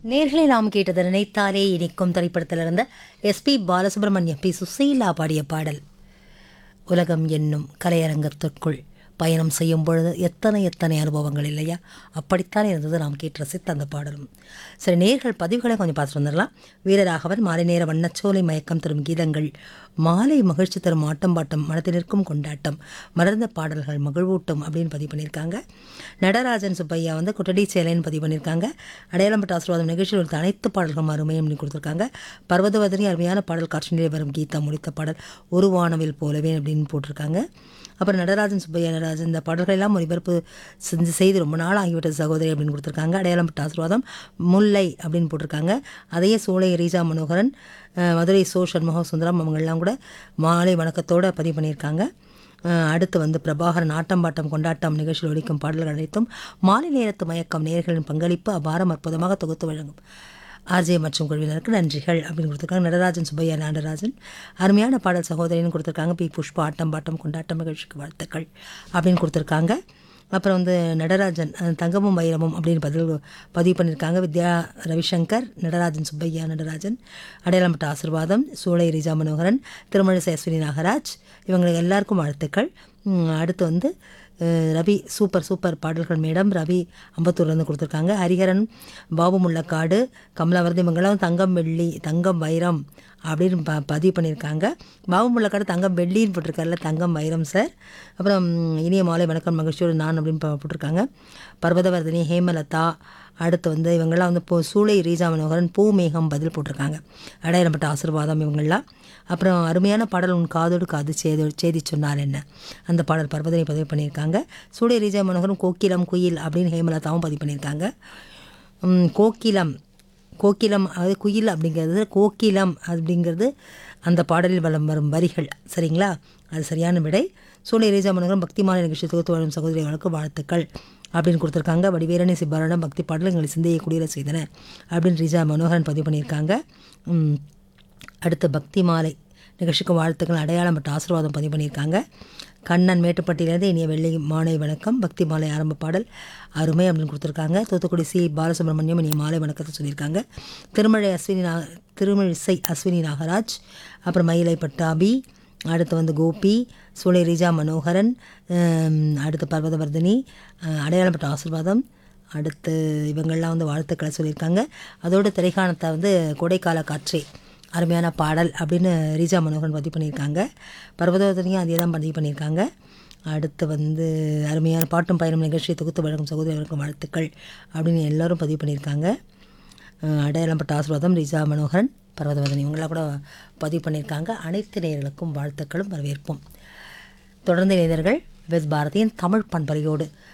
நேர்களை நாம் கேட்டது நினைத்தாலே இனிக்கும் திரைப்படத்திலிருந்த எஸ்பி பாலசுப்ரமணியம் பி சுசீலா பாடிய பாடல் உலகம் என்னும் கலையரங்கத்திற்குள் பயணம் செய்யும் பொழுது எத்தனை எத்தனை அனுபவங்கள் இல்லையா அப்படித்தான் இருந்தது நாம் கேட்டு ரசித்த அந்த பாடலும் சரி நேர்கள் பதிவுகளை கொஞ்சம் பார்த்துட்டு வந்துடலாம் வீரராகவன் மாலை நேர வண்ணச்சோலை மயக்கம் தரும் கீதங்கள் மாலை மகிழ்ச்சி தரும் ஆட்டம் பாட்டம் மனத்தினிற்கும் கொண்டாட்டம் மலர்ந்த பாடல்கள் மகிழ்வூட்டும் அப்படின்னு பதிவு பண்ணியிருக்காங்க நடராஜன் சுப்பையா வந்து குட்டடி சேலைன்னு பதிவு பண்ணியிருக்காங்க அடையாளம்பட்ட ஆசீர்வாதம் நிகழ்ச்சியில் உள்ள அனைத்து பாடல்களும் அருமையும் அப்படின்னு கொடுத்துருக்காங்க பர்வதவதனி அருமையான பாடல் காட்சியிலே வரும் கீதா முடித்த பாடல் ஒரு வானவில் போலவே அப்படின்னு போட்டிருக்காங்க அப்புறம் நடராஜன் சுப்பையா நடராஜன் இந்த பாடல்கள் எல்லாம் ஒளிபரப்பு செஞ்சு செய்து ரொம்ப நாள் ஆகிவிட்டது சகோதரி அப்படின்னு கொடுத்துருக்காங்க அடையாளம்பட்ட ஆசீர்வாதம் முல்லை அப்படின்னு போட்டிருக்காங்க அதையே சோலை ரீஜா மனோகரன் அஹ், மதுரை சோ சண்முக சுந்தரம் அவங்கெல்லாம் கூட மாலை வணக்கத்தோடு பதிவு பண்ணியிருக்காங்க அஹ், அடுத்து வந்து பிரபாகரன் ஆட்டம் பாட்டம் கொண்டாட்டம் நிகழ்ச்சியில் ஒலிக்கும் பாடல்கள் அனைத்தும் மாலை நேரத்து மயக்கம் நேர்களின் பங்களிப்பு அபாரம் அற்புதமாக தொகுத்து வழங்கும் ஆர்ஜே மற்றும் குழுவினருக்கு நன்றிகள் அப்படின்னு கொடுத்துருக்காங்க நடராஜன் சுப்பையா நடராஜன் அருமையான பாடல் சகோதரின்னு கொடுத்துருக்காங்க பி புஷ்பா ஆட்டம் பாட்டம் கொண்டாட்டம் நிகழ்ச்சிக்கு வாழ்த்துக்கள் அப்படின்னு கொடுத்துருக்காங்க அப்புறம் வந்து நடராஜன் அஹ், தங்கமும் வைரமும் அப்படின்னு பதில் பதிவு பண்ணியிருக்காங்க வித்யா ரவிசங்கர் நடராஜன் சுப்பையா நடராஜன் அடையாளம்பட்ட ஆசிர்வாதம் சூளை ரிஜா மனோகரன் திருமழிசை அஸ்வினி நாகராஜ் இவங்களுக்கு எல்லாருக்கும் வாழ்த்துக்கள் உம், அடுத்து வந்து அஹ், ரவி சூப்பர் சூப்பர் பாடல்கள் மேடம் ரவி அம்பத்தூர்லேருந்து கொடுத்துருக்காங்க ஹரிஹரன் பாபு முள்ளக்காடு கமலாவரதி மங்கலம் தங்கம் வெள்ளி தங்கம் வைரம் அப்படின்னு ப பதிவு பண்ணியிருக்காங்க பாபு முள்ளக்காடு தங்கம் வெள்ளின்னு போட்டிருக்காருல தங்கம் வைரம் சார் அப்புறம் இனிய மாலை வணக்கம் மகிழ்ச்சியோடு நான் அப்படின்னு ப- போட்டிருக்காங்க பர்வதவர்தினி ஹேமலதா அடுத்து வந்து இவங்கெல்லாம் வந்து பூ சூளை ரீஜா மனோகரன் பூ மேகம் பதில் போட்டிருக்காங்க அடையாளப்பட்ட ஆசீர்வாதம் இவங்கெல்லாம் அப்புறம் அருமையான பாடல் உன் காதோடு காது சேது சேதி சொன்னார் என்ன அந்த பாடல் பர்வதனை பதிவு பண்ணியிருக்காங்க சூளை ரீஜா மனோகரன் கோக்கிலம் குயில் அப்படின்னு ஹேமலதாவும் பதிவு பண்ணியிருக்காங்க உம், கோக்கிலம் கோக்கிலம் அதாவது குயில் அப்படிங்கிறது கோக்கிலம் அப்படிங்கிறது அந்த பாடலில் வலம் வரும் வரிகள் சரிங்களா அது சரியான விடை சூளை ரீஜா மனோகரன் பக்திமான நிகழ்ச்சி தொகுத்து வரும் சகோதரிகளுக்கு வாழ்த்துக்கள் அப்படின்னு கொடுத்துருக்காங்க வடிவேரணி சிப்பாரணம் பக்தி பாடல் எங்களை சிந்தையை குடியர செய்தன அப்படின்னு ரீஜா மனோகரன் பதிவு பண்ணியிருக்காங்க உம், அடுத்து பக்தி மாலை நிகழ்ச்சிக்கு வாழ்த்துக்கள் அடையாளம் மற்றும் ஆசீர்வாதம் பதிவு பண்ணியிருக்காங்க கண்ணன் மேட்டுப்பட்டியிலேருந்து இனிய வெள்ளி மாலை வணக்கம் பக்தி மாலை ஆரம்ப பாடல் அருமை அப்படின்னு கொடுத்துருக்காங்க தூத்துக்குடி சி பாலசுப்ரமணியம் இனிய மாலை வணக்கத்தை சொல்லியிருக்காங்க திருமழை அஸ்வினி நா திருமழிசை அஸ்வினி நாகராஜ் அப்புறம் மயிலை பட்டாபி அடுத்து வந்து கோபி சூளை ரீஜா மனோகரன் ஹம், அடுத்து பர்வதவர்தினி அஹ், அடையாளப்பட்ட ஆசீர்வாதம் அடுத்து இவங்கெல்லாம் வந்து வாழ்த்துக்களை சொல்லியிருக்காங்க அதோட திரைக்காணத்தை வந்து கோடைக்கால காற்றே அருமையான பாடல் அப்படின்னு ரீஜா மனோகரன் பதிவு பண்ணியிருக்காங்க பர்வதவர்தினியும் அதே தான் பதிவு பண்ணியிருக்காங்க அடுத்து வந்து அருமையான பாட்டும் பயணம் நிகழ்ச்சியை தொகுத்து வழங்கும் சகோதரர்களுக்கும் வாழ்த்துக்கள் அப்படின்னு எல்லாரும் பதிவு பண்ணியிருக்காங்க அஹ் அடையாளப்பட்ட ஆசீர்வாதம் ரிஜா மனோகரன் பர்வதவதன் இவங்களாம் கூட பதிவு பண்ணியிருக்காங்க அனைத்து நேயர்களுக்கும் வாழ்த்துக்களும் வரவேற்போம் தொடர்ந்து இளைஞர்கள் வெஸ் பாரதியின் தமிழ் பண்பலையோடு